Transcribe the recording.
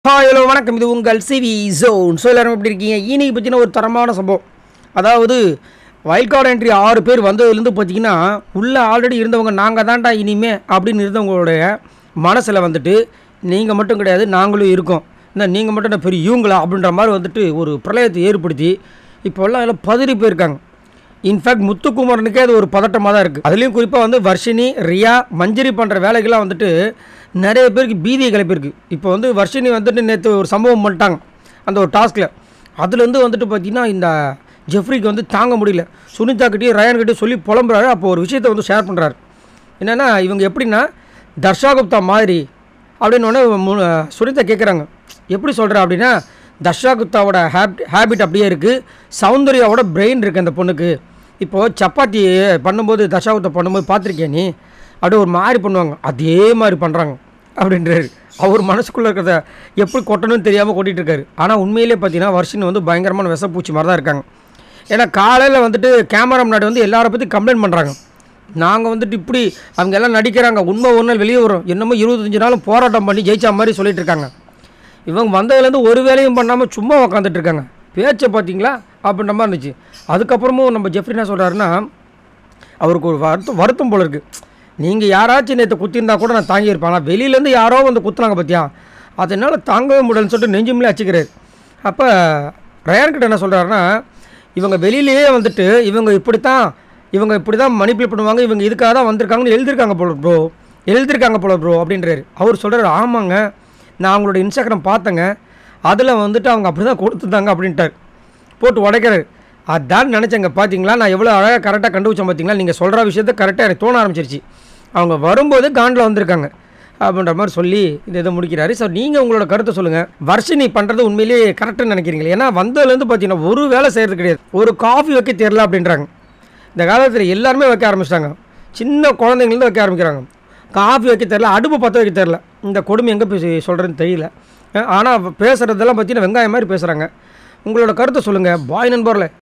hi hello வணக்கம் இது உங்கள் சிவி ஜோன் ஸோ எல்லாரும் எப்படி இருக்கீங்க இன்னைக்கு பார்த்தீங்கன்னா ஒரு தரமான சம்பவம் அதாவது வைல்ட் கார்டு என்ட்ரி ஆறு பேர் வந்ததுலேருந்து பார்த்தீங்கன்னா உள்ளே ஆல்ரெடி இருந்தவங்க நாங்கள் தான்டா இனிமே அப்படின்னு இருந்தவங்களுடைய மனசில் வந்துட்டு நீங்கள் மட்டும் கிடையாது நாங்களும் இருக்கோம் இந்த நீங்கள் மட்டும் என்ன பெரிய இவங்களா அப்படின்ற மாதிரி வந்துட்டு ஒரு பிரளயத்தை ஏற்படுத்தி இப்போ எல்லாம் எல்லாம் பதறி போயிருக்காங்க இன்ஃபேக்ட் முத்துக்குமரனுக்கே அது ஒரு பதட்டமாக தான் இருக்குது அதுலேயும் குறிப்பாக வந்து வர்ஷினி ரியா மஞ்சரி பண்ணுற வேலைகள்லாம் வந்துட்டு நிறைய பேருக்கு பீதியை கிளப்பியிருக்கு இப்போ வந்து வர்ஷினி வந்துட்டு நேற்று ஒரு சம்பவம் பண்ணிட்டாங்க அந்த ஒரு டாஸ்கில் அதுலேருந்து வந்துட்டு பார்த்தீங்கன்னா இந்த ஜெஃப்ரிக்கு வந்து தாங்க முடியல சுனிதா கிட்டேயும் ரயான்கிட்டயும் சொல்லி புலம்புறாரு அப்போ ஒரு விஷயத்தை வந்து ஷேர் பண்ணுறாரு என்னென்னா இவங்க எப்படின்னா தர்ஷா குப்தா மாதிரி அப்படின்னு உடனே மு- சுனிதா கேட்குறாங்க எப்படி சொல்கிற அப்படின்னா தர்ஷா குப்தாவோட ஹேப் ஹேபிட் அப்படியே இருக்குது சௌந்தர்யாவோட பிரெயின் இருக்குது அந்த பொண்ணுக்கு இப்போது சப்பாத்தி பண்ணும்போது தர்ஷா குப்தா பண்ணும்போது பார்த்துருக்கியா நீ அப்படியே ஒரு மாதிரி பண்ணுவாங்க அதே மாதிரி பண்ணுறாங்க அப்படின்றாரு அவர் மனசுக்குள்ளே இருக்கிறத எப்படி கொட்டணும்னு தெரியாமல் கொட்டிகிட்டு இருக்காரு ஆனால் உண்மையிலே பார்த்தீங்கன்னா வர்ஷின் வந்து பயங்கரமான விஷப்பூச்சி மாதிரி தான் இருக்காங்க ஏன்னா காலையில் வந்துட்டு கேமரா முன்னாடி வந்து எல்லாரை பற்றி கம்ப்ளைண்ட் பண்ணுறாங்க நாங்கள் வந்துட்டு இப்படி அவங்க எல்லாம் நடிக்கிறாங்க உண்மை ஒரு நாள் வெளியே வரும் என்னமோ இருபத்தஞ்சு நாளும் போராட்டம் பண்ணி ஜெயிச்ச மாதிரி சொல்லிட்டு இருக்காங்க இவங்க வந்ததுலேருந்து ஒரு வேலையும் பண்ணாமல் சும்மா உக்காந்துட்டு இருக்காங்க பேச்சை பார்த்தீங்களா அப்படின்ற மாதிரி இருந்துச்சு அதுக்கப்புறமும் நம்ம ஜெஃப்ரி என்ன சொல்கிறாருன்னா அவருக்கு ஒரு வருத்தம் வருத்தம் போல இருக்குது நீங்கள் யாராச்சும் நேற்று குத்திருந்தா கூட நான் தாங்கியிருப்பேன் ஆனால் வெளியிலேருந்து யாரோ வந்து குத்துனாங்க பார்த்தியா அதனால் தாங்கவே முடியலன்னு சொல்லிட்டு நெஞ்சுமிலே அச்சுக்கிறாரு அப்போ ரயான்கிட்ட என்ன சொல்கிறாருன்னா இவங்க வெளியிலேயே வந்துட்டு இவங்க இப்படித்தான் இவங்க இப்படி தான் மணிப்புலேட் பண்ணுவாங்க இவங்க இதுக்காக தான் வந்திருக்காங்கன்னு எழுதியிருக்காங்க போல ப்ரோ எழுதியிருக்காங்க போல ப்ரோ அப்படின்றாரு அவர் சொல்கிறாரு ஆமாங்க நான் அவங்களோட இன்ஸ்டாகிராம் பார்த்தேங்க அதில் வந்துட்டு அவங்க அப்படி தான் கொடுத்துருந்தாங்க அப்படின்ட்டார் போட்டு உடைக்கிறாரு அதான் நினச்சேங்க பார்த்தீங்களா நான் எவ்வளோ அழகாக கரெக்டாக கண்டுபிடிச்சேன் பார்த்தீங்களா நீங்கள் சொல்கிற விஷயத்த கரெக்டாக எனக்கு தோண ஆரம்பிச்சிருச்சு அவங்க வரும்போது காண்டில் வந்திருக்காங்க அப்படின்ற மாதிரி சொல்லி இந்த இதை முடிக்கிறாரு ஸோ நீங்கள் உங்களோட கருத்தை சொல்லுங்கள் வர்ஷினி பண்ணுறது உண்மையிலேயே கரெக்டுன்னு நினைக்கிறீங்களா ஏன்னா வந்ததுலேருந்து பார்த்தீங்கன்னா ஒரு வேலை செய்கிறது கிடையாது ஒரு காஃபி வைக்க தெரில அப்படின்றாங்க இந்த காலத்தில் எல்லாருமே வைக்க ஆரம்பிச்சிட்டாங்க சின்ன குழந்தைங்கள்ந்து வைக்க ஆரம்பிக்கிறாங்க காஃபி வைக்க தெரில அடுப்பு பற்ற வைக்க தெரில இந்த கொடுமை எங்கே போய் சொல்கிறதுன்னு தெரியல ஆனால் பேசுகிறதெல்லாம் பார்த்தீங்கன்னா வெங்காயம் மாதிரி பேசுகிறாங்க உங்களோட கருத்தை சொல்லுங்கள் பாய் நண்பர்களே